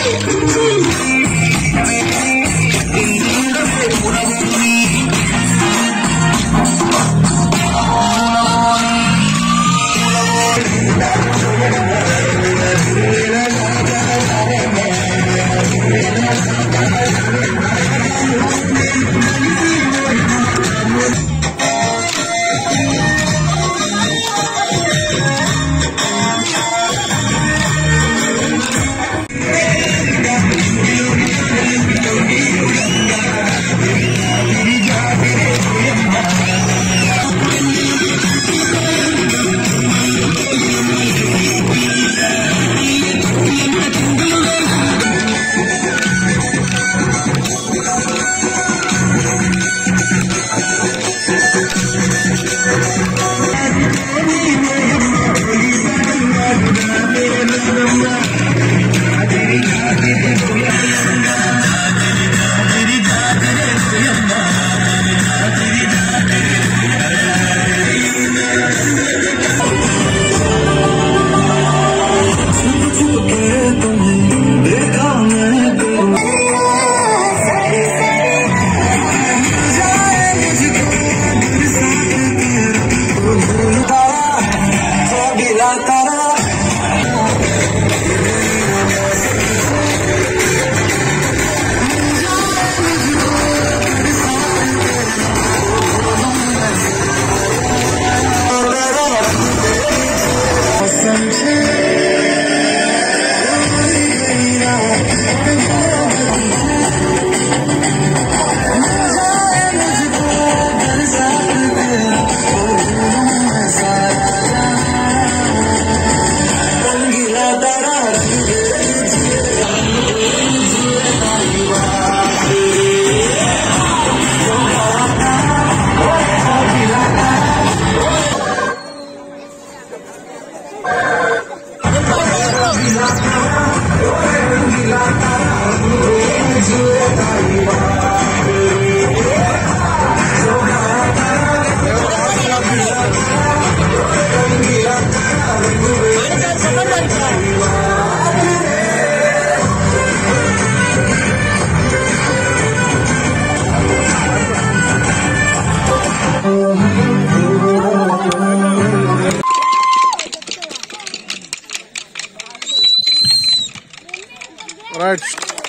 right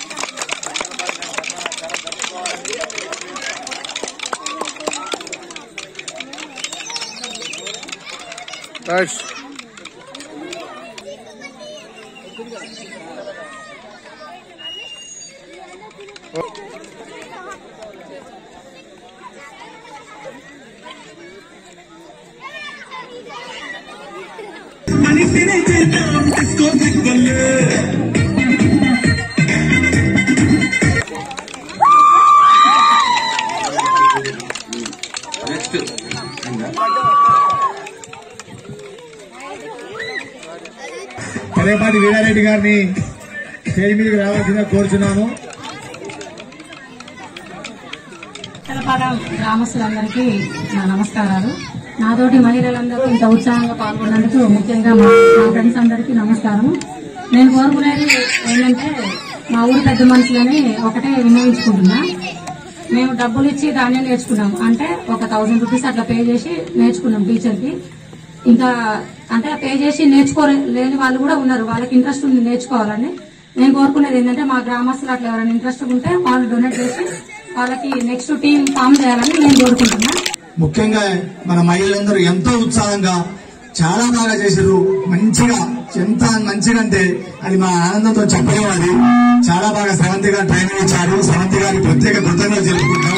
right పదేపాటి Veerareddy గారిని stage మీదకి రావాల్సిందిగా కోరుచున్నాము తెలపాడ గ్రామస్తులందరికీ నా నమస్కారాలు నాతోటి మహిళలందరూ ఇంత ఉత్సాహంగా పాల్గొన్నందుకు ముఖ్యంగా మా మా ఫ్రెండ్స్ అందరికీ నమస్కారం నేను కోరుకునేది ఏంటంటే మా ఊరి పెద్ద మనుషులని ఒకటే వినియోగించుకుంటున్నా మేము డబ్బులు ఇచ్చి ధాన్యం నేర్చుకున్నాం అంటే ఒక థౌసండ్ రూపీస్ అట్లా పే చేసి నేర్చుకున్నాం టీచర్ కి ఇంకా అంటే పే చేసి నేర్చుకోలేని వాళ్ళు కూడా ఉన్నారు వాళ్ళకి ఇంట్రెస్ట్ ఉంది నేర్చుకోవాలని నేను కోరుకునేది ఏంటంటే మా గ్రామస్తులు అట్లా ఎవరైనా ఇంట్రెస్ట్ ఉంటే వాళ్ళు డొనేట్ చేసి వాళ్ళకి నెక్స్ట్ టీం ఫామ్ చేయాలని నేను కోరుకుంటున్నా ముఖ్యంగా మన మహిళలందరూ ఎంతో ఉత్సాహంగా చాలా బాగా చేశారు మంచిగా ఎంత మంచిగా అంటే అది మా ఆనందంతో చెప్పలేము అది చాలా బాగా సవంతి గారు ట్రైనింగ్ ఇచ్చారు సవంతి గారికి ప్రత్యేక కృతజ్ఞతలు తెలుపుకుంటాం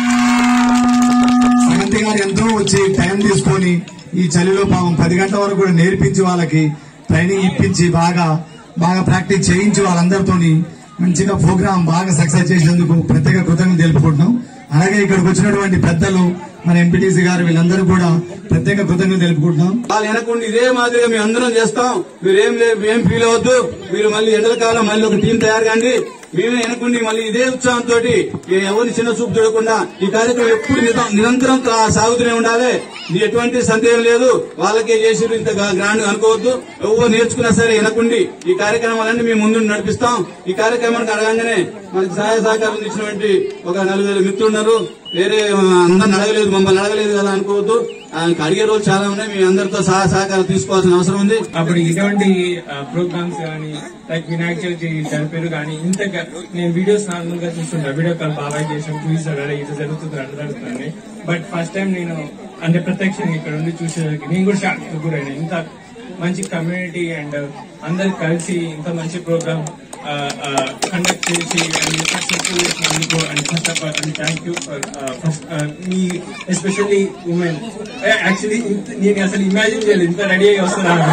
సవంతి గారు ఎంతో వచ్చి టైం తీసుకొని ఈ చలిలో పాపం పది గంటల వరకు కూడా నేర్పించి వాళ్ళకి ట్రైనింగ్ ఇప్పించి బాగా బాగా ప్రాక్టీస్ చేయించి వాళ్ళందరితోని మంచిగా ప్రోగ్రామ్ బాగా సక్సెస్ చేసేందుకు ప్రత్యేక కృతజ్ఞతలు తెలుపుకుంటున్నాం అలాగే ఇక్కడికి వచ్చినటువంటి పెద్దలు మన ఎంపీటీసీ గారు వీళ్ళందరూ కూడా ప్రత్యేక కృతజ్ఞతలు తెలుపుకుంటున్నాం వాళ్ళు వెనకుండా ఇదే మాదిరిగా మేము అందరం చేస్తాం మీరు ఏం లే- ఏం ఫీల్ అవ్వద్దు మీరు మళ్ళీ ఎండల కాలం మళ్ళీ ఒక టీం తయారు కండి మేమే వెనకుండి మళ్ళీ ఇదే ఉత్సాహంతో ఎవరిని చిన్న చూపు చూడకుండా ఈ కార్యక్రమం ఎప్పుడు నిర- నిరంతరం తా- సాగుతూనే ఉండాలి ఇది ఎటువంటి సందేహం లేదు వాళ్ళకే చేసి ఇంత గ్రాండ్ అనుకోవద్దు ఎవరు నేర్చుకున్నా సరే వెనకుండి ఈ కార్యక్రమాలన్నీ మేము ముందు నడిపిస్తాం ఈ కార్యక్రమానికి అడగంగానే మనకి సహాయ సహకారం ఇచ్చినటువంటి ఒక నలుగురు మిత్రులు ఉన్నారు వేరే అందరిని అడగలేదు మమ్మల్ని అడగలేదు కదా అనుకోవద్దు ఆయనకి అడిగే రోజులు చాలా ఉన్నాయి మీ అందరితో సహాయ సహకారం తీసుకోవాల్సిన అవసరం ఉంది అప్పుడు ఇటువంటి ప్రోగ్రామ్స్ కానీ లైక్ వినాయక చవితి జరిపారు కానీ ఇంత గ- నేను వీడియోస్ నార్మల్ గా చూస్తుంటా వీడియో కాల్ బాబాయ్ చేసాం చూసాడు అరే ఇది జరుగుతుంది అట్లా జరుగుతుంది బట్ ఫస్ట్ టైం నేను అంటే ప్రత్యక్షంగా ఇక్కడ ఉండి చూసేసరికి నేను కూడా షాక్ గురైనా ఇంత మంచి కమ్యూనిటీ అండ్ అందరు కలిసి ఇంత మంచి ప్రోగ్రామ్ కండక్ట్ చేసి అండ్ సక్సెస్ఫుల్ చేసినందుకు and first of all and thank you for first మీ ఎస్పెషల్లీ ఉమెన్ యాక్చువల్లీ నేను అసలు ఇమాజిన్ చేయలేదు ఇంత రెడీ అయ్యి వస్తున్నాను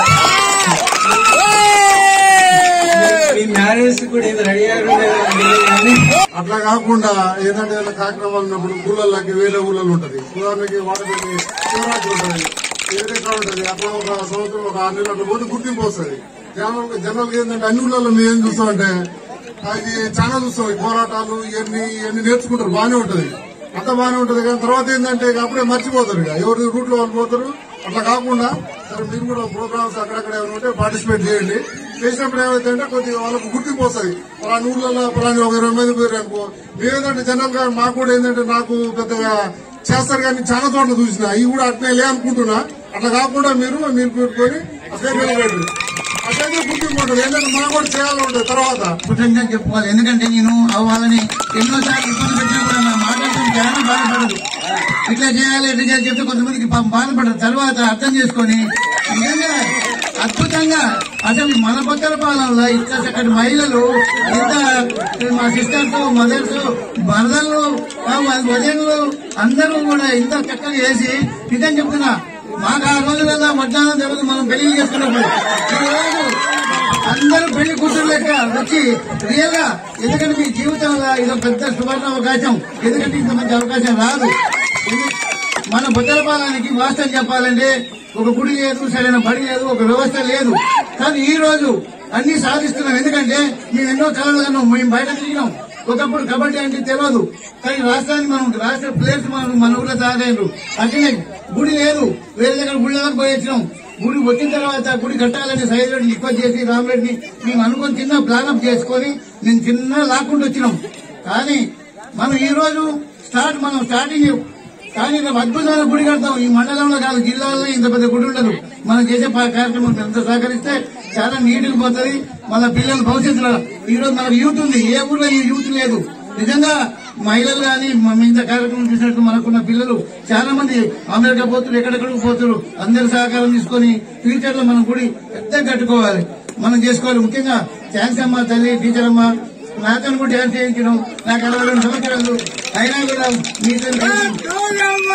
మీ మ్యారేజ్ కూడా ఇంత రెడీ అయ్యారు అట్లా కాకుండా ఏదంటే ఏదైనా కార్యక్రమాలు ఉన్నప్పుడు ఊళ్ళకి వేరే ఊళ్ళలో ఉంటది ఉదాహరణకి వాటికి శివరాత్రి ఉంటది వేరే కాడ ఉంటది అట్లా ఒక సంవత్సరం ఒక ఆరు నెలలు అట్లా పోతే గుర్తింపు వస్తుంది జనరల్ జనరల్ ఏంటంటే అన్ని ఊళ్ళలో మేము ఏం చూస్తామంటే అది చాలా చూస్తాం ఈ పోరాటాలు ఇవన్నీ ఇవన్నీ నేర్చుకుంటారు బాగానే ఉంటది అంత బాగానే ఉంటది కానీ తర్వాత ఏంటంటే ఇక అప్పుడే మర్చిపోతారు ఇక ఎవరి రూట్ లో వాళ్ళు పోతారు అట్లా కాకుండా సరే మీరు కూడా ప్రోగ్రామ్స్ అక్కడక్కడ ఏమైనా ఉంటే పార్టిసిపేట్ చేయండి చేసినప్పుడు ఏమైతే కొద్దిగా వాళ్ళకు గుర్తింపు వస్తుంది పలానా ఊళ్ళలో పలానా ఒక ఇరవై మంది పోయారు అనుకో మేమేంటంటే జనరల్ గా మాకు కూడా ఏంటంటే నాకు పెద్దగా చేస్తారు కానీ చాలా చోట్ల చూసిన ఇవి కూడా అట్నే లే అనుకుంటున్నా అట్లా కాకుండా మీరు మీరు పెట్టుకొని అట్లే నిలబెట్టండి అట్లయితే గుర్తింపు ఉంటుంది ఏంటంటే మాకు కూడా చేయాలని ఉంటుంది తర్వాత కృతజ్ఞత చెప్పుకోవాలి ఎందుకంటే నేను ఆ వాళ్ళని ఎన్నోసార్లు ఇబ్బంది పెట్టినా కూడా నా మాటలతో చాలా బాధపడదు ఇట్లా చేయాలి ఇట్లా చేయాలి చెప్తే కొంతమందికి పాపం బాధపడరు తర్వాత అర్థం చేసుకొని నిజంగా అద్భుతంగా అసలు మన పక్కన పాలనలో ఇంత చక్కటి మహిళలు ఇంత మా సిస్టర్స్ మదర్స్ మరదళ్ళు వజన్లు అందరూ కూడా ఇంత చక్కగా చేసి నిజం చెప్తున్నా మాకు ఆ రోజులలో మధ్యాహ్నం తర్వాత మనం పెళ్లి చేసుకున్నప్పుడు ఈ రోజు అందరూ పెళ్లి కూతురు లెక్క వచ్చి రియల్ గా ఎందుకంటే మీ జీవితంలో ఇది ఒక పెద్ద సువర్ణ అవకాశం ఎందుకంటే ఇంత మంచి అవకాశం రాదు ఎందు- మన బుద్ధలపాలనికి వాస్తవం చెప్పాలంటే ఒక గుడి లేదు సరైన బడి లేదు ఒక వ్యవస్థ లేదు కానీ ఈ రోజు అన్ని సాధిస్తున్నాం ఎందుకంటే మేము ఎన్నో కళలు కన్నాం మేము బయట తిరిగినాం ఒకప్పుడు కబడ్డీ అంటే తెలియదు కానీ రాష్ట్రానికి మనం రాష్ట్ర ప్లేయర్స్ మనం మన ఊళ్ళో తయారయ్యారు అట్లనే గుడి లేదు వేరే దగ్గర గుళ్ళకి పోయి వచ్చినాం గుడి వచ్చిన తర్వాత గుడి కట్టాలని సైదుని రిక్వెస్ట్ చేసి రామరెడ్డిని మేము అనుకుని చిన్న ప్లానప్ చేసుకొని నేను చిన్న లాక్కుండా వచ్చినాం కానీ మనం ఈ రోజు స్టార్ట్ మనం స్టార్టింగ్ కానీ ఇంత అద్భుతమైన గుడి కడతాం ఈ మండలంలో కాదు జిల్లాలో ఇంత పెద్ద గుడి ఉండదు మనం చేసే పా- కార్యక్రమం ఎంత సహకరిస్తే చాలా నీటికి పోతుంది మన పిల్లల భవిష్యత్తులో ఈ రోజు మనకు యూత్ ఉంది ఏ ఊర్లో ఈ యూత్ లేదు నిజంగా మహిళలు కానీ ఇంత కార్యక్రమం చూసినట్టు మనకున్న పిల్లలు చాలా మంది అమెరికా పోతున్నారు ఎక్కడెక్కడికి పోతున్నారు అందరి సహకారం తీసుకొని ఫ్యూచర్ లో మనం గుడి పెద్ద కట్టుకోవాలి మనం చేసుకోవాలి ముఖ్యంగా థ్యాంక్స్ అమ్మ తల్లి టీచర్ అమ్మ నాతో కూడా డ్యాన్స్ చేయించడం నాకు అరవై రెండు సంవత్సరాలు అయినా కూడా మీతో